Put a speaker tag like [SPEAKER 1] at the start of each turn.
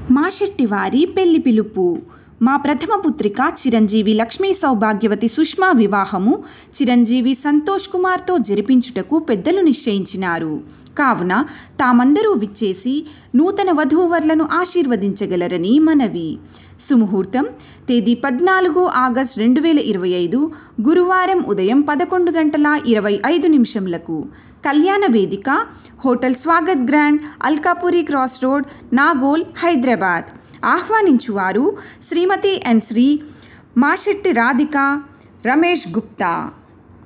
[SPEAKER 1] మా శెట్టివారి పెళ్లి పిలుపు మా ప్రథమ పుత్రిక చిరంజీవి లక్ష్మీ సౌభాగ్యవతి సుష్మా వివాహము చిరంజీవి సంతోష్ కుమార్తో జరిపించుటకు పెద్దలు నిశ్చయించినారు కావున తామందరూ విచ్చేసి నూతన వధూవరులను ఆశీర్వదించగలరని మనవి సుముహూర్తం తేదీ పద్నాలుగు ఆగస్ట్ రెండు వేల ఇరవై ఐదు గురువారం ఉదయం పదకొండు గంటల ఇరవై ఐదు నిమిషంలకు కళ్యాణ వేదిక hotel Swagath grand Alkapuri cross road Nagole Hyderabad ఆహ్వానించువారు శ్రీమతి ఎన్ శ్రీ మాషెట్టి రాధిక రమేష్ గుప్తా